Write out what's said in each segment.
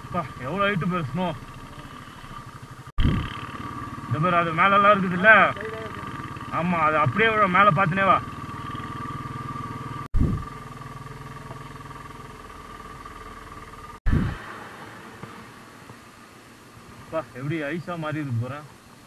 அப்பா எவ்வளோ ஹைட்டு பேர் ஸ்னோ இந்த பேர் அது மேலெல்லாம் இருக்குதுல்ல ஆமாம் அது அப்படியே விழ மேலே பார்த்துனே வா அப்பா எப்படி ஐஸாக மாறி இருக்கு போகிறேன்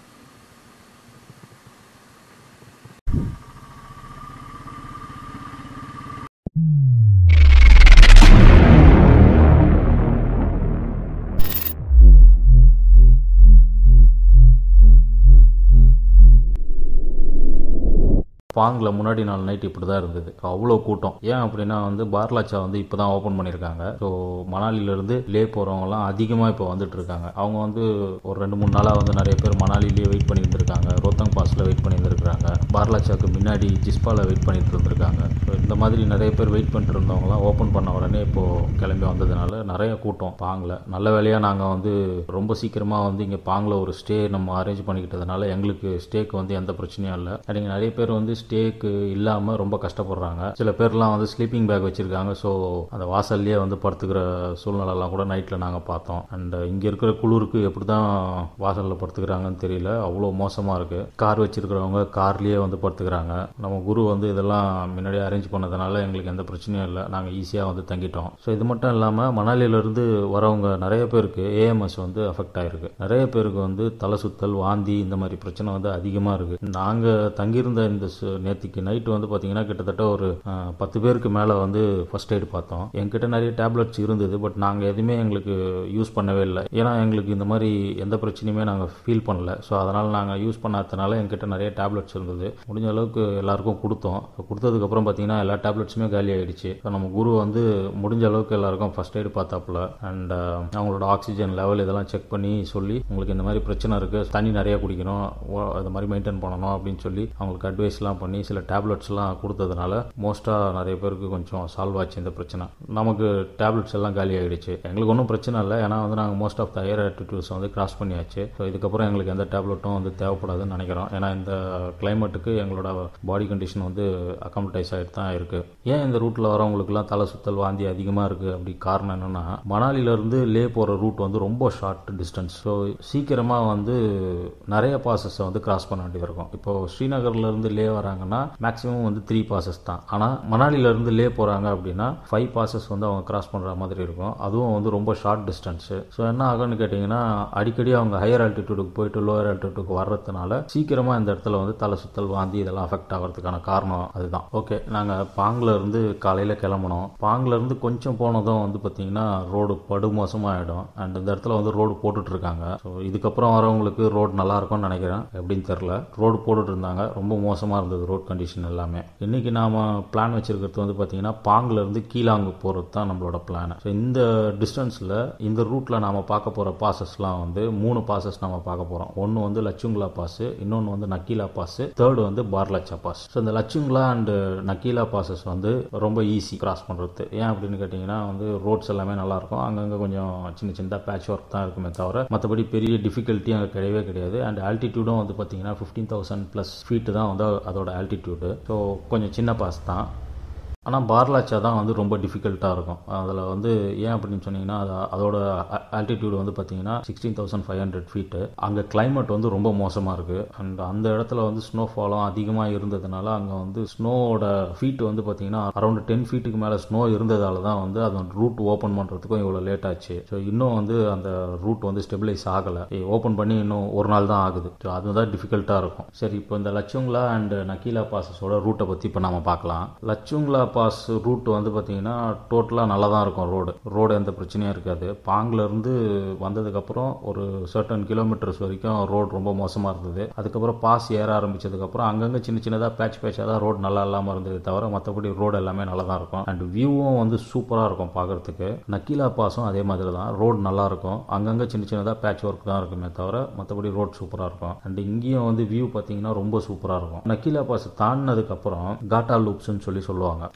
பாங்கில் முன்னாடி நாள் நைட் இப்படி தான் இருந்தது அவ்வளோ கூட்டம் ஏன் அப்படின்னா வந்து பார்லாச்சா வந்து இப்போ தான் ஓப்பன் பண்ணியிருக்காங்க ஸோ மணாலியிலேருந்து லே போகிறவங்கலாம் அதிகமாக இப்போ வந்துட்டு இருக்காங்க அவங்க வந்து ஒரு ரெண்டு மூணு நாளாக வந்து நிறைய பேர் மணாலிலேயே வெயிட் பண்ணி இருந்திருக்காங்க ரோத்தங் பாஸில் வெயிட் பண்ணி இருந்திருக்காங்க பார்லாச்சாக்கு முன்னாடி ஜிஸ்பாவில் வெயிட் பண்ணிட்டு இருந்திருக்காங்க ஸோ இந்த மாதிரி நிறைய பேர் வெயிட் பண்ணிட்டு இருந்தவங்களாம் ஓப்பன் பண்ண உடனே இப்போது கிளம்பி வந்ததுனால நிறைய கூட்டம் பாங்கில் நல்ல வேலையாக நாங்கள் வந்து ரொம்ப சீக்கிரமாக வந்து இங்கே பாங்கில் ஒரு ஸ்டே நம்ம அரேஞ்ச் பண்ணிக்கிட்டதுனால எங்களுக்கு ஸ்டேக்கு வந்து எந்த பிரச்சனையும் இல்லை நீங்கள் நிறைய பேர் வந்து ஸ்டேக்கு இல்லாமல் ரொம்ப கஷ்டப்படுறாங்க சில பேர்லாம் வந்து ஸ்லீப்பிங் பேக் வச்சுருக்காங்க ஸோ அந்த வாசல்லையே வந்து படுத்துக்கிற சூழ்நிலைலாம் கூட நைட்டில் நாங்கள் பார்த்தோம் அண்ட் இங்கே இருக்கிற குளிருக்கு எப்படி தான் வாசலில் படுத்துக்கிறாங்கன்னு தெரியல அவ்வளோ மோசமாக இருக்குது கார் வச்சுருக்கிறவங்க கார்லேயே வந்து படுத்துக்கிறாங்க நம்ம குரு வந்து இதெல்லாம் முன்னாடியே அரேஞ்ச் பண்ணதுனால எங்களுக்கு எந்த பிரச்சனையும் இல்லை நாங்கள் ஈஸியாக வந்து தங்கிட்டோம் ஸோ இது மட்டும் இல்லாமல் மணாலியிலேருந்து வரவங்க நிறைய பேருக்கு ஏஎம்எஸ் வந்து அஃபெக்ட் ஆகிருக்கு நிறைய பேருக்கு வந்து தலை சுத்தல் வாந்தி இந்த மாதிரி பிரச்சனை வந்து அதிகமாக இருக்குது நாங்கள் தங்கியிருந்த இந்த சு- நேத்திக்கு நைட்டு வந்து பார்த்தீங்கன்னா கிட்டத்தட்ட ஒரு அஹ், பத்து பேருக்கு மேலே வந்து ஃபர்ஸ்ட் எய்ட் பார்த்தோம் என்கிட்ட நிறைய டேப்லெட்ஸ் இருந்தது பட் நாங்கள் எதுவுமே எங்களுக்கு யூஸ் பண்ணவே இல்லை ஏன்னா எங்களுக்கு இந்த மாதிரி எந்த பிரச்சனையுமே நாங்கள் ஃபீல் பண்ணல ஸோ அதனால் நாங்கள் யூஸ் பண்ணாதனால என்கிட்ட நிறைய டேப்லெட்ஸ் இருந்தது முடிஞ்ச அளவுக்கு எல்லாருக்கும் கொடுத்தோம் So, கொடுத்ததுக்கப்புறம் பார்த்தீங்கன்னா எல்லா டேப்லெட்ஸுமே காலி ஆயிடுச்சு So, நம்ம குரு வந்து முடிஞ்ச அளவுக்கு எல்லாருக்கும் ஃபர்ஸ்ட் எய்ட் பார்த்தாப்புல அண்ட் அவங்களோட ஆக்சிஜன் லெவல் இதெல்லாம் செக் பண்ணி சொல்லி உங்களுக்கு இந்த மாதிரி பிரச்சனை இருக்குது தண்ணி நிறைய குடிக்கணும் ஓ- இந்த மாதிரி மெயின்டைன் பண்ணணும் அப்படின்னு சொல்லி அவங்களுக்கு அட்வைஸ்லாம் பண்ணி சில டேப்லெட்ஸ்லாம் கொடுத்ததுனால மோஸ்ட்டாக நிறைய பேருக்கு கொஞ்சம் சால்வ் ஆச்சு இந்த பிரச்சனை நமக்கு டேப்லெட்ஸ் எல்லாம் காலி ஆகிடுச்சு எங்களுக்கு ஒன்றும் பிரச்சனை இல்லை ஏன்னா வந்து நாங்கள் most of the higher altitudes வந்து கிராஸ் பண்ணியாச்சு ஸோ இதுக்கப்புறம் எங்களுக்கு எந்த டேப்லெட்டும் வந்து தேவைப்படாதுன்னு நினைக்கிறோம் ஏன்னா இந்த கிளைமேட்டுக்கு எங்களோட பாடி கண்டிஷன் வந்து அக்காமடைஸ் ஆகிட்டு தான் இருக்குது ஏன் இந்த ரூட்டில் வரவங்களுக்குலாம் தலை சுத்தல் வாந்தி அதிகமாக இருக்குது அப்படி காரணம் என்னென்னா மணாலியிலேருந்து லே போகிற ரூட் வந்து ரொம்ப ஷார்ட் டிஸ்டன்ஸ் ஸோ சீக்கிரமாக வந்து நிறைய பாசஸை வந்து கிராஸ் பண்ண வேண்டியது இருக்கும் இப்போ ஸ்ரீநகர்லேருந்து லே வராங்கன்னா மேக்ஸிமம் வந்து த்ரீ பாசஸ் தான் ஆனால் மணாலியிலேருந்து லே போகிறாங்க அப்படின்னா ஃபைவ் பாசஸ் வந்து அவங்க கிராஸ் பண்ணுற மாதிரி இருக்கும் அதுவும் வந்து ரொம்ப ஷார்ட் டிஸ்டன்ஸு ஸோ என்ன ஆகும்னு கேட்டிங்கன்னா அடிக்கடி அவங்க ஹையர் ஆல்டிடியூடுக்கு போயிட்டு லோயர் ஆல்டிடியூடுக்கு வர்றதுனால சீக்கிரமாக இந்த இடத்துல வந்து தலை சுத்தல் வாந்தி இதெல்லாம் அஃபெக்ட் ஆகிறதுக்கான காரணம் அதுதான் ஓகே நாங்கள் பாங்கில் இருந்து காலையில் கிளம்புனோம் பாங்கில் இருந்து கொஞ்சம் போனதும் வந்து பார்த்தீங்கன்னா ரோடு படுமோசமாகிடும் அண்ட் இந்த இடத்துல வந்து ரோடு போட்டுட்டு இருக்காங்க ஸோ இதுக்கப்புறம் வரவங்களுக்கு ரோடு நல்லா இருக்கும்னு நினைக்கிறேன் எப்படின்னு தெரில ரோடு போட்டுட்டு இருந்தாங்க ரொம்ப மோசமாக இருந்தது ரோட் கண்டிஷன் எல்லாமே இன்னைக்கு நாம பிளான் வச்சிருக்கிறது வந்து பார்த்தீங்கன்னா பாங்கில் இருந்து கீழாங்கு போகிறது தான் நம்மளோட பிளான் ஸோ இந்த டிஸ்டன்ஸில் இந்த ரூட்டில் நாம பார்க்க போகிற பாசஸ்லாம் வந்து மூணு பாசஸ் நம்ம பார்க்க போகிறோம் ஒன்று வந்து லச்சுங்குலா பாஸ் இன்னொன்று வந்து நக்கீலா பாஸ் தேர்டு வந்து பார்லச்சா பாஸ் ஸோ இந்த லச்சுங்குலா அண்ட் நக்கீலா பாசஸ் வந்து ரொம்ப ஈஸி கிராஸ் பண்ணுறது ஏன் அப்படின்னு கேட்டிங்கன்னா வந்து ரோட்ஸ் எல்லாமே நல்லா இருக்கும் அங்கங்கே கொஞ்சம் சின்ன சின்னதாக பேட்ச் ஒர்க் தான் இருக்குமே தவிர மற்றபடி பெரிய டிஃபிகல்ட்டி அங்கே கிடையவே கிடையாது அண்ட் ஆல்டிடியூடும் வந்து பார்த்தீங்கன்னா ஃபிஃப்டீன் தௌசண்ட் ப்ளஸ் ஃபீட்டு தான் வந்து அதோட ஆல்டிடியூடு ஸோ கொஞ்சம் சின்ன பாஸ் தான் ஆனால் பார்லாச்சா தான் வந்து ரொம்ப டிஃபிகல்ட்டாக இருக்கும் அதில் வந்து ஏன் அப்படின்னு சொன்னீங்கன்னா அது அதோட ஆல்டிடியூட் வந்து பார்த்தீங்கன்னா sixteen thousand five hundred feet அங்கே கிளைமேட் வந்து ரொம்ப மோசமாக இருக்குது அண்ட் அந்த இடத்துல வந்து ஸ்னோஃபாலும் அதிகமாக இருந்ததுனால அங்கே வந்து ஸ்னோவோட ஃபீட் வந்து பார்த்தீங்கன்னா அரௌண்ட் டென் ஃபீட்டுக்கு மேலே ஸ்னோ இருந்ததால தான் வந்து அது ரூட் ஓப்பன் பண்ணுறதுக்கும் இவ்வளோ லேட் ஆச்சு ஸோ இன்னும் வந்து அந்த ரூட் வந்து ஸ்டெபிளைஸ் ஆகலை ஓப்பன் பண்ணி இன்னும் ஒரு நாள் தான் ஆகுது ஸோ அதுதான் டிஃபிகல்ட்டாக இருக்கும் சரி இப்போ இந்த லச்சுங்களா அண்ட் நக்கீலா பாசஸோட ரூட்டை பற்றி இப்போ நம்ம பார்க்கலாம் லச்சுங்களா பாஸ் ரூட் வந்து பார்த்தீங்கன்னா டோட்டலாக நல்லா தான் இருக்கும் ரோடு ரோடு எந்த பிரச்சனையும் இருக்காது பாங்கில் இருந்து வந்ததுக்கப்புறம் ஒரு சர்டன் கிலோமீட்டர்ஸ் வரைக்கும் ரோடு ரொம்ப மோசமாக இருந்தது அதுக்கப்புறம் பாஸ் ஏற ஆரம்பிச்சதுக்கப்புறம் அங்கங்கே சின்ன சின்னதாக பேட்ச் பேட்சாக தான் ரோடு நல்லா இல்லாமல் இருந்தது தவிர மற்றபடி ரோடு எல்லாமே நல்லா தான் இருக்கும் அண்ட் வியூவும் வந்து சூப்பராக இருக்கும் பார்க்கறதுக்கு நக்கீலா பாஸும் அதே மாதிரி தான் ரோடு நல்லா இருக்கும் அங்கங்கே சின்ன சின்னதாக பேட்ச் ஒர்க் தான் இருக்குமே தவிர மற்றபடி ரோட் சூப்பராக இருக்கும் அண்ட் இங்கேயும் வந்து வியூ பார்த்தீங்கன்னா ரொம்ப சூப்பராக இருக்கும் நக்கீலா பாஸ் தாண்டினதுக்கப்புறம் காட்டா லூப்ஸ்னு சொல்லி சொல்லுவாங்க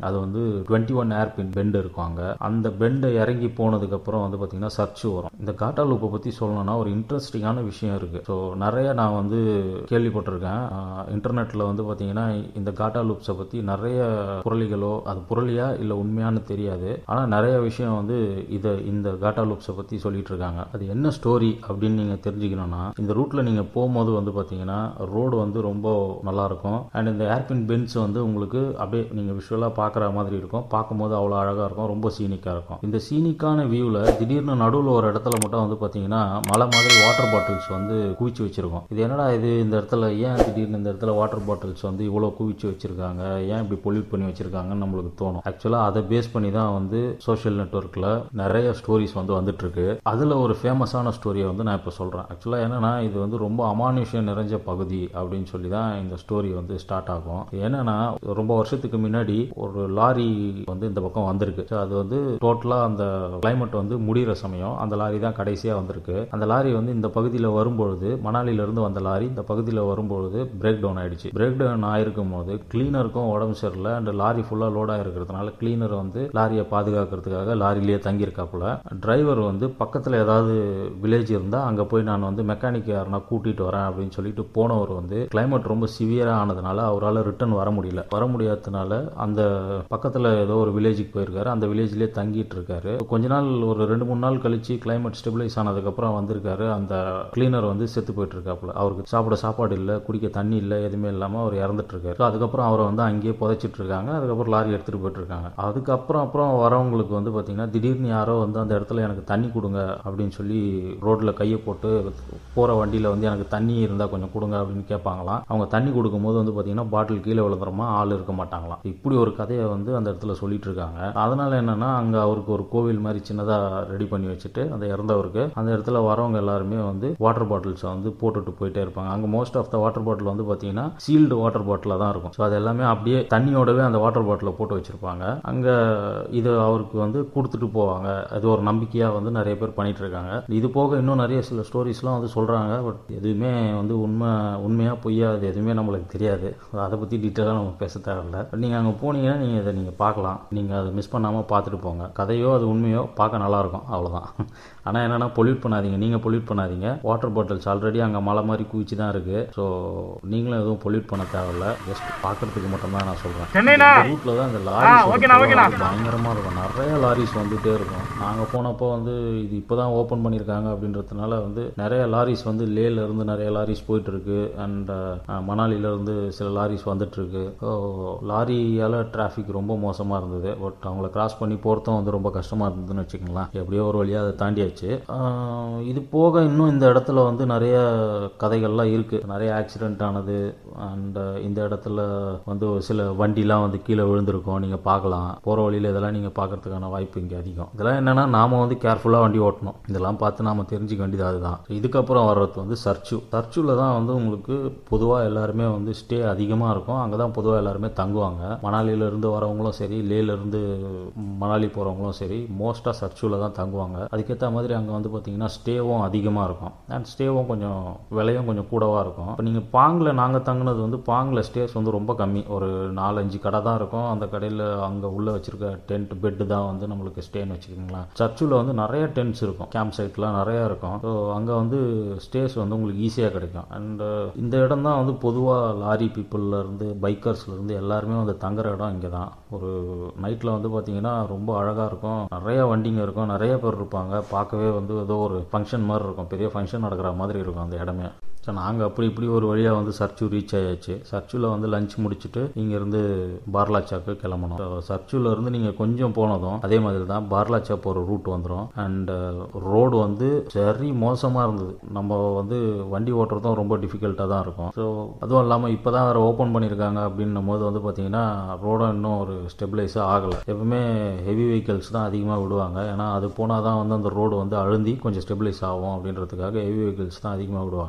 அது வந்து டுவெண்ட்டி ஒன் ஏர்பின் பெண்டு இருக்கும் அங்கே அந்த பெண்டை இறங்கி போனதுக்கப்புறம் வந்து பார்த்தீங்கன்னா சர்ச் வரும் இந்த காட்டா லூப்பை பற்றி சொல்லணும்னா ஒரு இன்ட்ரெஸ்டிங்கான விஷயம் இருக்குது ஸோ நிறைய நான் வந்து கேள்விப்பட்டிருக்கேன் இன்டர்நெட்டில் வந்து பார்த்தீங்கன்னா இந்த காட்டா லூப்ஸை பற்றி நிறைய புரளிகளோ அது புரளியா இல்லை உண்மையானு தெரியாது ஆனால் நிறைய விஷயம் வந்து இதை இந்த காட்டா லூப்ஸை பற்றி சொல்லிட்டு இருக்காங்க அது என்ன ஸ்டோரி அப்படின்னு நீங்கள் தெரிஞ்சுக்கணும்னா இந்த ரூட்டில் நீங்கள் போகும்போது வந்து பார்த்தீங்கன்னா ரோடு வந்து ரொம்ப நல்லா இருக்கும் அண்ட் இந்த ஏர்பின் பென்ஸ் வந்து உங்களுக்கு அப்படியே நீங்கள் விஷுவலாக பார்க்குற மாதிரி இருக்கும் பார்க்கும்போது அவ்வளோ அழகாக இருக்கும் ரொம்ப சீனிக்காக இருக்கும் இந்த சீனிக்கான வியூவில் திடீர்னு நடுவில் ஒரு இடத்துல மட்டும் வந்து பார்த்தீங்கன்னா மலை மாதிரி வாட்டர் பாட்டில்ஸ் வந்து குவிச்சு வச்சிருக்கோம் இது என்னடா இது இந்த இடத்துல ஏன் திடீர்னு இந்த இடத்துல வாட்டர் பாட்டில்ஸ் வந்து இவ்வளோ குவிச்சு வச்சிருக்காங்க ஏன் இப்படி பொல்யூட் பண்ணி வச்சிருக்காங்கன்னு நம்மளுக்கு தோணும் ஆக்சுவலாக அதை பேஸ் பண்ணி தான் வந்து சோஷியல் நெட்ஒர்க்கில் நிறைய ஸ்டோரிஸ் வந்து வந்துட்டு இருக்கு அதில் ஒரு ஃபேமஸான ஸ்டோரியை வந்து நான் இப்போ சொல்கிறேன் ஆக்சுவலாக என்னன்னா இது வந்து ரொம்ப அமானுஷ்யம் நிறைஞ்ச பகுதி அப்படின்னு சொல்லி தான் இந்த ஸ்டோரி வந்து ஸ்டார்ட் ஆகும் என்னன்னா ரொம்ப வருஷத்துக்கு முன்னாடி ஒரு லாரி வந்து இந்த பக்கம் வந்திருக்கு So அது வந்து டோட்டலாக அந்த கிளைமேட் வந்து முடிகிற சமயம் அந்த லாரி தான் கடைசியாக வந்திருக்கு அந்த லாரி வந்து இந்த பகுதியில் வரும்பொழுது மணாலியிலிருந்து வந்த லாரி இந்த பகுதியில் வரும்பொழுது பிரேக் டவுன் ஆயிடுச்சு பிரேக் டவுன் ஆயிருக்கும் போது கிளீனருக்கும் உடம்பு சரியில்லை அண்ட் லாரி ஃபுல்லாக லோட் ஆயிருக்கிறதுனால கிளீனர் வந்து லாரியை பாதுகாக்கிறதுக்காக லாரிலேயே தங்கியிருக்காப்புல டிரைவர் வந்து பக்கத்தில் ஏதாவது வில்லேஜ் இருந்தால் அங்கே போய் நான் வந்து மெக்கானிக் யாருன்னா கூட்டிகிட்டு வரேன் அப்படின்னு சொல்லிட்டு போனவர் வந்து கிளைமேட் ரொம்ப சிவியராக ஆனதுனால அவரால் ரிட்டர்ன் வர முடியல வர முடியாததுனால அந்த பக்கத்தில் ஏதோ ஒரு வில்லேஜுக்கு போயிருக்காரு அந்த வில்லேஜ்லேயே தங்கிட்டு இருக்காரு கொஞ்ச நாள் ஒரு ரெண்டு மூணு நாள் கழிச்சு கிளைமேட் ஸ்டெபிளைஸ் ஆனதுக்கப்புறம் வந்திருக்காரு அந்த கிளீனர் வந்து செத்து போயிட்டு இருக்காப்புல அவருக்கு சாப்பிட சாப்பாடு இல்லை குடிக்க தண்ணி இல்லை எதுவுமே இல்லாமல் அவர் இறந்துட்டு இருக்காரு So அதுக்கப்புறம் அவரை வந்து அங்கேயே புதைச்சிட்டு இருக்காங்க அதுக்கப்புறம் லாரி எடுத்துகிட்டு போயிட்டு இருக்காங்க அதுக்கப்புறம் அப்புறம் வரவங்களுக்கு வந்து பார்த்தீங்கன்னா திடீர்னு யாரோ வந்து அந்த இடத்துல எனக்கு தண்ணி கொடுங்க அப்படின்னு சொல்லி ரோட்டில் கையை போட்டு போகிற வண்டியில் வந்து எனக்கு தண்ணி இருந்தால் கொஞ்சம் கொடுங்க அப்படின்னு கேட்பாங்களாம் அவங்க தண்ணி கொடுக்கும்போது வந்து பார்த்தீங்கன்னா பாட்டில் கீழே விழுந்துறமா ஆள் இருக்க மாட்டாங்களாம் இப்படி ஒரு கதையை வந்து அந்த இடத்துல சொல்லிட்டு இருக்காங்க அதனால என்னன்னா அங்கே அவருக்கு ஒரு கோவில் மாதிரி சின்னதாக ரெடி பண்ணி வச்சுட்டு அந்த இறந்தவருக்கு அந்த இடத்துல வரவங்க எல்லாருமே வந்து வாட்டர் பாட்டில்ஸை வந்து போட்டுட்டு போயிட்டே இருப்பாங்க அங்கே most of the water bottle வந்து பார்த்தீங்கன்னா சீல்டு வாட்டர் பாட்டிலாக தான் இருக்கும் ஸோ அது எல்லாமே அப்படியே தண்ணியோடவே அந்த வாட்டர் பாட்டிலில் போட்டு வச்சிருப்பாங்க அங்கே இது அவருக்கு வந்து கொடுத்துட்டு போவாங்க அது ஒரு நம்பிக்கையாக வந்து நிறைய பேர் பண்ணிட்டு இருக்காங்க இது போக இன்னும் நிறைய சில ஸ்டோரிஸ்லாம் வந்து சொல்கிறாங்க பட் எதுவுமே வந்து உண்மை உண்மையாக பொய்யா அது எதுவுமே நம்மளுக்கு தெரியாது அதை பற்றி டீட்டெயிலாக நம்ம பேச தேவையில்ல நீங்கள் அங்கே போனீங்கன்னா நீங்கள் இதை நீங்கள் பார்க்கலாம் நீங்கள் அதை மிஸ் பண்ணாமல் பார்த்துட்டு போங்க கதையோ அது உண்மையோ பார்க்க நல்லாயிருக்கும் அவ்வளோதான் ஆனால் என்னென்னா பொல்யூட் பண்ணாதீங்க நீங்கள் பொல்யூட் பண்ணாதீங்க வாட்டர் பாட்டில்ஸ் ஆல்ரெடி அங்கே மலை மாதிரி குவிச்சு தான் இருக்குது ஸோ நீங்களும் எதுவும் பொல்யூட் பண்ண தேவையில்ல ஜஸ்ட் பார்க்கறதுக்கு மட்டும்தான் நான் சொல்கிறேன் சென்னைண்ணா. ரூட்டில் தான் இந்த ஆ, ஓகேண்ணா, ஓகேண்ணா. லாரி பயங்கரமாக இருக்கும் நிறைய லாரிஸ் வந்துகிட்டே இருக்கும் நாங்கள் போனப்போ வந்து இது இப்போ தான் ஓப்பன் பண்ணியிருக்காங்க அப்படின்றதுனால வந்து நிறைய லாரிஸ் வந்து லேல இருந்து நிறைய லாரிஸ் போயிட்டு இருக்கு அண்ட் மணாலில இருந்து சில லாரிஸ் வந்துட்டு இருக்கு ஸோ லாரியால் டிராஃபிக் ரொம்ப மோசமாக இருந்தது பட் அவங்கள கிராஸ் பண்ணி போகிறதும் வந்து ரொம்ப கஷ்டமாக இருந்ததுன்னு வச்சுக்கோங்களேன் எப்படியோ ஒரு வழியாக அதை தாண்டியாச்சு ஆஹ் இது போக இன்னும் இந்த இடத்துல வந்து நிறைய கதைகள்லாம் இருக்குது நிறைய ஆக்சிடென்ட் ஆனது அண்ட் இந்த இடத்துல வந்து ஒரு சில வண்டிலாம் வந்து கீழே விழுந்திருக்கும் நீங்கள் பார்க்கலாம் போகிற வழியில் இதெல்லாம் நீங்கள் பார்க்கறதுக்கான வாய்ப்பு இங்கே அதிகம் இதெல்லாம் என்னென்னா நாம வந்து கேர்ஃபுல்லாக வண்டி ஓட்டணும் இதெல்லாம் பார்த்து நாம தெரிஞ்சுக்க வேண்டியது அதுதான் இதுக்கப்புறம் வர்றது வந்து சர்ச்சு சர்ச்சில் தான் வந்து உங்களுக்கு பொதுவாக எல்லாருமே வந்து ஸ்டே அதிகமாக இருக்கும் அங்கே தான் பொதுவாக எல்லாருமே தங்குவாங்க மணாலியிலேருந்து வரவங்களும் சரி லேலேருந்து மணாலி போகிறவங்களும் சரி மோஸ்ட்டாக சர்ச்சில் தான் தங்குவாங்க அதுக்கேற்ற மாதிரி அங்கே வந்து பார்த்தீங்கன்னா ஸ்டேவும் அதிகமாக இருக்கும் அண்ட் ஸ்டேவும் கொஞ்சம் விலையும் கொஞ்சம் கூடவா இருக்கும் இப்போ நீங்கள் பாங்கில் நாங்கள் தங்குனது வந்து பாங்கில் ஸ்டேஸ் வந்து ரொம்ப கம்மி ஒரு நாலஞ்சு கடை தான் இருக்கும் அந்த கடையில் அங்கே உள்ளே வச்சிருக்க டென்ட் பெட்டு தான் வந்து நம்மளுக்கு ஸ்டேன்னு வச்சுக்கோங்களேன் சர்ச்சில் வந்து நிறைய டென்ட்ஸ் இருக்கும் கேம்ப் சைட்லாம் நிறைய இருக்கும் ஸோ அங்கே வந்து ஸ்டேஸ் வந்து உங்களுக்கு ஈஸியாக கிடைக்கும் அண்ட் இந்த இடம் தான் வந்து பொதுவாக லாரி பீப்புளில் இருந்து பைக்கர்ஸ்ல இருந்து எல்லாருமே வந்து தங்குற இடம் இங்கே தான் ஒரு நைட்டில் வந்து பார்த்தீங்கன்னா ரொம்ப அழகாக இருக்கும் நிறைய வண்டிங்க இருக்கும் நிறைய பேர் இருப்பாங்க பார்க்கவே வந்து ஏதோ ஒரு ஃபங்க்ஷன் மாதிரி இருக்கும் பெரிய ஃபங்க்ஷன் நடக்கிற மாதிரி இருக்கும் அந்த இடமே ஸோ நாங்கள் அப்படி இப்படி ஒரு வழியாக வந்து சர்ச்சு ரீச் ஆயாச்சு சர்ச்சில் வந்து லஞ்ச் முடிச்சுட்டு இங்கேருந்து பார்லாச்சாக்கு கிளம்பணும் ஸோ சர்ச்சில் இருந்து நீங்கள் கொஞ்சம் போனதும் அதே மாதிரி தான் பார்லாச்சா போகிற ரூட் வந்துடும் அண்ட் ரோடு வந்து சரி மோசமாக இருந்தது நம்ம வந்து வண்டி ஓட்டுறதும் ரொம்ப டிஃபிகல்ட்டாக தான் இருக்கும் ஸோ அதுவும் இல்லாமல் இப்போ தான் வேறு ஓப்பன் பண்ணியிருக்காங்க அப்படின்னும் போது வந்து பார்த்தீங்கன்னா ரோடும் இன்னும் ஒரு ஸ்டெபிளைஸாக ஆகலை எப்பவுமே ஹெவி வெஹிக்கல்ஸ் தான் அதிகமாக விடுவாங்க ஏன்னா அது போனால் தான் வந்து அந்த ரோடு வந்து அழுந்தி கொஞ்சம் ஸ்டெபிளைஸ் ஆகும் அப்படின்றதுக்காக ஹெவி வெஹிக்கல்ஸ் தான் அதிகமாக விடுவாங்க அதுவும்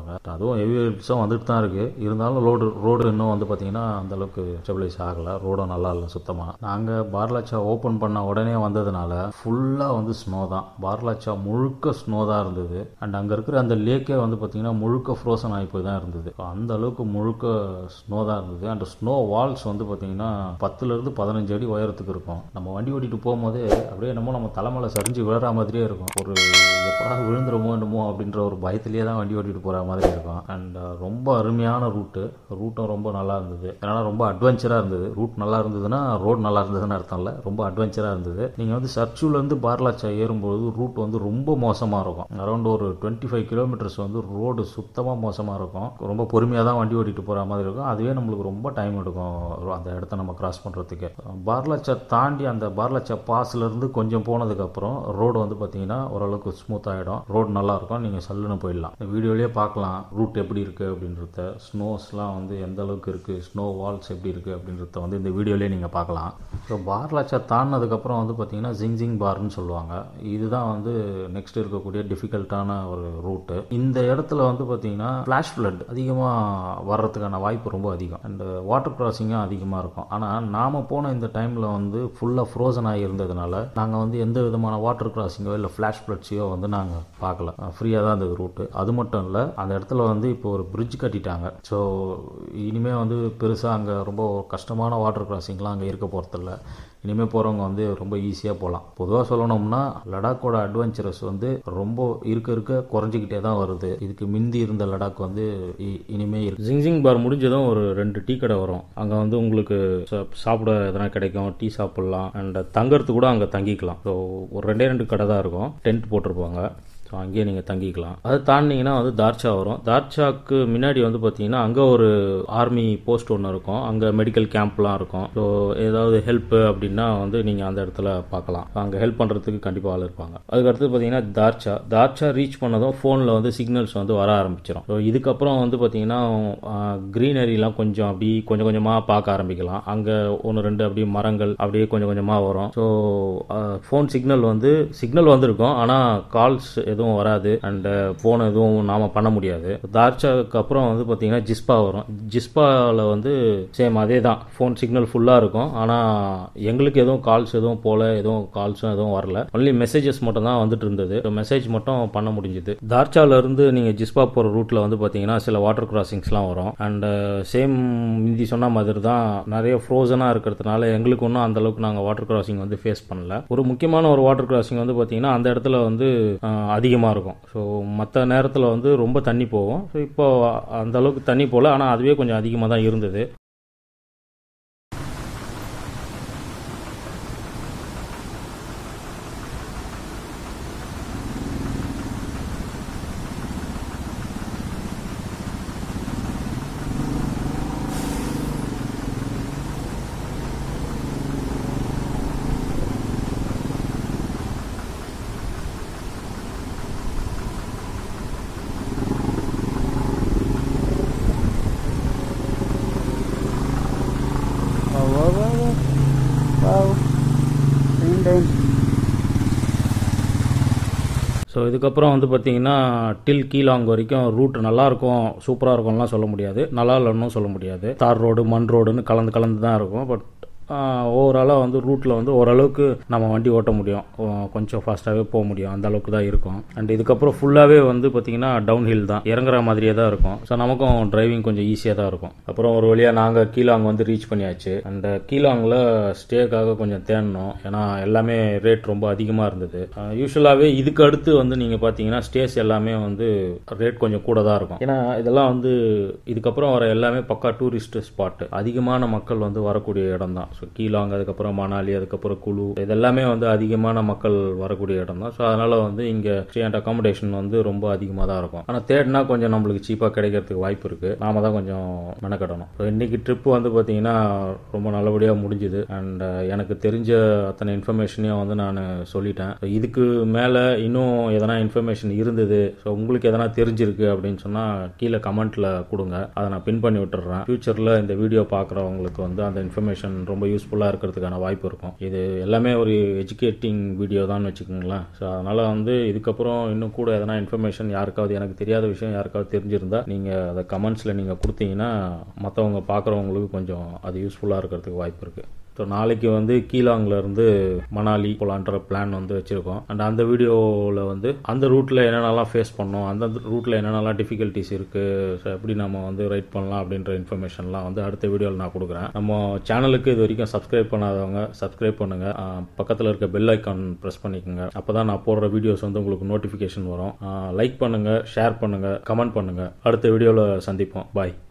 அதுவும் ஹெவி வெஹிக்கிள்ஸும் வந்துட்டு தான் இருக்குது இருந்தாலும் ரோடு ரோடு இன்னும் வந்து பார்த்திங்கன்னா அந்தளவுக்கு ஸ்டெபிலைஸ் ஆகலை ரோடும் நல்லா இல்லை சுத்தமாக நாங்கள் பார்லாச்சா ஓப்பன் பண்ண உடனே வந்ததுனால ஃபுல்லாக வந்து ஸ்னோ தான் பார்லாச்சா முழுக்க ஸ்னோ தான் இருந்தது அண்ட் அங்கே இருக்கிற அந்த லேக்கே வந்து பார்த்திங்கன்னா முழுக்க ஃப்ரோசன் ஆகி போய் தான் இருந்தது அந்த அளவுக்கு முழுக்க ஸ்னோ தான் இருந்தது அண்ட் ஸ்னோ வால்ஸ் வந்து பார்த்திங்கன்னா பத்துலேருந்து பதினஞ்சு அடி உயரத்துக்கு இருக்கும் நம்ம வண்டி ஓட்டிட்டு போகும்போதே அப்படியே என்னமோ நம்ம தலைமலை சரிஞ்சு விழற மாதிரியே இருக்கும் ஒரு எப்படா விழுந்துருமோ என்னமோ அப்படின்ற ஒரு பயத்திலேயே தான் வண்டி ஓட்டிட்டு போகிற மாதிரி இருக்கும் அண்ட் ரொம்ப அருமையான ரூட்டு ரூட்டும் ரொம்ப நல்லா இருந்தது ஏன்னா ரொம்ப அட்வென்ச்சராக இருந்தது ரூட் நல்லா இருந்ததுன்னா ரோடு நல்லா இருந்ததுன்னு அர்த்தம் இல்லை ரொம்ப அட்வென்ச்சராக இருந்தது நீங்கள் வந்து சர்ச்சூலேருந்து பார்லாச்சா ஏறும்போது ரூட் வந்து ரொம்ப மோசமாக இருக்கும் அரௌண்ட் ஒரு டுவெண்ட்டி ஃபைவ் கிலோமீட்டர்ஸ் வந்து ரோடு சுத்தமாக மோசமாக இருக்கும் ரொம்ப பொறுமையாக தான் வண்டி ஓட்டிட்டு போகிற மாதிரி இருக்கும் அதுவே நம்மளுக்கு ரொம்ப டைம் எடுக்கும் அந்த இடத்த நம்ம கிராஸ் பண்ணுறதுக்கு பார்லாச்சா தாண்டி அந்த பார்லாச்சா பாஸ்லேருந்து கொஞ்சம் போனதுக்கப்புறம் ரோடு வந்து பார்த்தீங்கன்னா ஓரளவுக்கு ஸ்மூத் ஆகிடும் ரோடு நல்லா இருக்கும் நீங்கள் சல்லுன்னு போயிடலாம் இந்த வீடியோலேயே பார்க்கலாம் ரூட் எப்படி இருக்குது அப்படின்றத ஸ்னோஸ்லாம் வந்து எந்த அளவுக்கு இருக்குது ஸ்னோ வால்ஸ் எப்படி இருக்குது அப்படின்றத வந்து இந்த வீடியோலேயே நீங்கள் பார்க்கலாம் ஸோ பார்லாச்சா தாண்டினதுக்கப்புறம் வந்து பார்த்தீங்கன்னா ஜிங் ஜிங் பார்னு சொல்லுவாங்க இதுதான் வந்து நெக்ஸ்ட் இருக்கக்கூடிய டிஃபிகல்ட்டான ஒரு ரூட்டு இந்த இடத்துல வந்து பார்த்தீங்கன்னா ஃப்ளாஷ் ஃப்ளட் அதிகமாக வர்றதுக்கான வாய்ப்பு ரொம்ப அதிகம் அண்ட் வாட்டர் கிராசிங்கும் அதிகமாக இருக்கும் ஆனால் நாம் போன இந்த டைமில் வந்து ஃபுல்லாக ஃப்ரோசன் ஆகி இருந்ததுனால நாங்கள் வந்து எந்த விதமான வாட்டர் கிராசிங்கோ இல்லை ஃப்ளாஷ் ஃப்ளட்ஸையோ வந்து நாங்கள் பார்க்கல ஃப்ரீயாக தான் இருந்தது ரூட்டு அது மட்டும் இல்லை அந்த இடத்துல வந்து இப்போ ஒரு பிரிட்ஜ் கட்டிட்டாங்க ஸோ இனிமேல் வந்து பெருசாக அங்கே ரொம்ப கஷ்டமான வாட்டர் கிராசிங்லாம் அங்கே இருக்க போகிறதில்ல இனிமேல் போகிறவங்க வந்து ரொம்ப ஈஸியாக போகலாம் பொதுவாக சொல்லணும்னா லடாக்கோட அட்வென்ச்சரஸ் வந்து ரொம்ப இருக்க இருக்க குறைஞ்சிக்கிட்டே தான் வருது இதுக்கு மிந்தி இருந்த லடாக் வந்து இ- இனிமே இருக்கு ஜிங்ஜிங் பார் முடிஞ்சதும் ஒரு ரெண்டு டீ கடை வரும் அங்கே வந்து உங்களுக்கு சா- சாப்பிட எதனா கிடைக்கும் டீ சாப்பிட்லாம் அண்ட் தங்கறதுக்கு கூட அங்கே தங்கிக்கலாம் ஸோ ஒரு ரெண்டே ரெண்டு கடை தான் இருக்கும் டென்ட் போட்டிருப்பாங்க ஸோ அங்கேயே நீங்கள் தங்கிக்கலாம் அதை தாண்டினீங்கன்னா வந்து தார்ச்சா வரும் தார்ச்சாக்கு முன்னாடி வந்து பார்த்தீங்கன்னா அங்கே ஒரு ஆர்மி போஸ்ட் ஒன்று இருக்கும் அங்கே மெடிக்கல் கேம்ப்லாம் இருக்கும் ஸோ ஏதாவது ஹெல்ப் அப்படின்னா வந்து நீங்கள் அந்த இடத்துல பார்க்கலாம் அங்கே ஹெல்ப் பண்ணுறதுக்கு கண்டிப்பாக ஆள் இருப்பாங்க அதுக்கடுத்து பார்த்தீங்கன்னா தார்ச்சா தார்ச்சா ரீச் பண்ணதும் ஃபோனில் வந்து சிக்னல்ஸ் வந்து வர ஆரம்பிச்சிடும் ஸோ இதுக்கப்புறம் வந்து பார்த்தீங்கன்னா க்ரீனரிலாம் கொஞ்சம் அப்படி கொஞ்சம் கொஞ்சமாக பார்க்க ஆரம்பிக்கலாம் அங்கே ஒன்று ரெண்டு அப்படியே மரங்கள் அப்படியே கொஞ்சம் கொஞ்சமாக வரும் ஸோ ஃபோன் சிக்னல் வந்து சிக்னல் வந்திருக்கும் ஆனால் கால்ஸ் எதுவும் வராது அண்ட் ஃபோன் எதுவும் நாம பண்ண முடியாது தார்ச்சாக்கு அப்புறம் வந்து பார்த்தீங்கன்னா ஜிஸ்பா வரும் ஜிஸ்பாவில் வந்து சேம் அதே தான் ஃபோன் சிக்னல் ஃபுல்லாக இருக்கும் ஆனால் எங்களுக்கு எதுவும் கால்ஸ் எதுவும் போல எதுவும் கால்ஸும் எதுவும் வரல ஒன்லி மெசேஜஸ் மட்டும் தான் வந்துட்டு இருந்தது மெசேஜ் மட்டும் பண்ண முடிஞ்சுது தார்ச்சால இருந்து நீங்கள் ஜிஸ்பா போகிற ரூட்டில் வந்து பார்த்தீங்கன்னா சில வாட்டர் கிராசிங்ஸ்லாம் வரும் அண்ட் சேம் முந்தி சொன்ன மாதிரி தான் நிறைய ஃப்ரோசனாக இருக்கிறதுனால எங்களுக்கு ஒன்றும் அந்த அளவுக்கு நாங்கள் வாட்டர் கிராசிங் வந்து ஃபேஸ் பண்ணல ஒரு முக்கியமான ஒரு வாட்டர் கிராசிங் வந்து பார்த்தீங்கன்னா அந்த இடத்துல வந்து அதிகமாக இருக்கும் ஸோ மற்ற நேரத்தில் வந்து ரொம்ப தண்ணி போகும் ஸோ இப்போ அந்த அளவுக்கு தண்ணி போகல ஆனால் அதுவே கொஞ்சம் அதிகமாக தான் இருந்தது Wow, wow, wow, wow. Wow. Same time. So இதுக்கப்புறம் வந்து பார்த்தீங்கன்னா டில் கீழாங் வரைக்கும் ரூட் நல்லா இருக்கும் சூப்பராக இருக்கும்லாம் சொல்ல முடியாது நல்லா இல்லைன்னு சொல்ல முடியாது தார் ரோடு மண் ரோடுன்னு கலந்து கலந்து தான் இருக்கும் பட் ஓவராலாக வந்து ரூட்டில் வந்து ஓரளவுக்கு நம்ம வண்டி ஓட்ட முடியும் அஹ் கொஞ்சம் ஃபாஸ்ட்டாகவே போக முடியும் அந்த அளவுக்கு தான் இருக்கும் அண்ட் இதுக்கப்புறம் ஃபுல்லாகவே வந்து பார்த்திங்கன்னா டவுன் ஹில் தான் இறங்குற மாதிரியே தான் இருக்கும் ஸோ நமக்கும் டிரைவிங் கொஞ்சம் ஈஸியாக தான் இருக்கும் அப்புறம் ஒரு வழியாக நாங்கள் கீழாங் வந்து ரீச் பண்ணியாச்சு அந்த கீழாங்கில் ஸ்டேக்காக கொஞ்சம் தேடணும் ஏன்னா எல்லாமே ரேட் ரொம்ப அதிகமாக இருந்தது யூஸ்வலாகவே இதுக்கு அடுத்து வந்து நீங்கள் பார்த்தீங்கன்னா ஸ்டேஸ் எல்லாமே வந்து ரேட் கொஞ்சம் கூட தான் இருக்கும் ஏன்னா இதெல்லாம் வந்து இதுக்கப்புறம் வர எல்லாமே பக்கா டூரிஸ்ட் ஸ்பாட் அதிகமான மக்கள் வந்து வரக்கூடிய இடம் தான் ஸோ கீழாங் அதுக்கப்புறம் மணாலி அதுக்கப்புறம் குழு இதெல்லாமே வந்து அதிகமான மக்கள் வரக்கூடிய இடம் தான் ஸோ அதனால வந்து இங்கே ஸ்டே அண்ட் அகாமடேஷன் வந்து ரொம்ப அதிகமாக தான் இருக்கும் ஆனால் தேடினா கொஞ்சம் நம்மளுக்கு சீப்பாக கிடைக்கிறதுக்கு வாய்ப்பு இருக்கு நாம தான் கொஞ்சம் மெனக்கட்டணும் ஸோ இன்னைக்கு ட்ரிப் வந்து பார்த்தீங்கன்னா ரொம்ப நல்லபடியாக முடிஞ்சுது அண்ட் எனக்கு தெரிஞ்ச அத்தனை இன்ஃபர்மேஷனையும் வந்து நான் சொல்லிட்டேன் So இதுக்கு மேலே இன்னும் எதனா இன்ஃபர்மேஷன் இருந்தது ஸோ உங்களுக்கு எதனா தெரிஞ்சிருக்கு அப்படின்னு சொன்னால் கீழே கமெண்ட்டில் கொடுங்க அதை நான் பின் பண்ணி விட்டுறேன் ஃபியூச்சரில் இந்த வீடியோ பார்க்குறவங்களுக்கு வந்து அந்த இன்ஃபர்மேஷன் ரொம்ப ரொம்ப யூஸ்ஃபுல்லாக இருக்கிறதுக்கான வாய்ப்பு இருக்கும் இது எல்லாமே ஒரு எஜுகேட்டிங் வீடியோ தான் வச்சுக்கோங்களேன் ஸோ அதனால் வந்து இதுக்கப்புறம் இன்னும் கூட எதனா இன்ஃபர்மேஷன் யாருக்காவது எனக்கு தெரியாத விஷயம் யாருக்காவது தெரிஞ்சிருந்தா நீங்கள் அதை கமெண்ட்ஸில் நீங்கள் கொடுத்தீங்கன்னா மற்றவங்க பார்க்குறவங்களுக்கு கொஞ்சம் அது யூஸ்ஃபுல்லாக இருக்கிறதுக்கு வாய்ப்பு இருக்குது ஸோ நாளைக்கு வந்து கீலாங்ல இருந்து மணாலி போலான்ற பிளான் வந்து வச்சுருக்கோம் அண்ட் அந்த வீடியோவில் வந்து அந்த ரூட்டில் என்னென்னலாம் ஃபேஸ் பண்ணோம் அந்த ரூட்டில் என்னென்னலாம் டிஃபிகல்ட்டிஸ் இருக்குது ஸோ எப்படி நம்ம வந்து ரைட் பண்ணலாம் அப்படின்ற இன்ஃபர்மேஷன்லாம் வந்து அடுத்த வீடியோவில் நான் கொடுக்குறேன் நம்ம சேனலுக்கு இது வரைக்கும் சப்ஸ்கிரைப் பண்ணாதவங்க சப்ஸ்கிரைப் பண்ணுங்கள் பக்கத்தில் இருக்க பெல் ஐக்கான் ப்ரெஸ் பண்ணிக்கோங்க அப்போ தான் நான் போடுற வீடியோஸ் வந்து உங்களுக்கு நோட்டிஃபிகேஷன் வரும் லைக் பண்ணுங்கள் ஷேர் பண்ணுங்கள் கமெண்ட் பண்ணுங்கள் அடுத்த வீடியோவில் சந்திப்போம் பாய்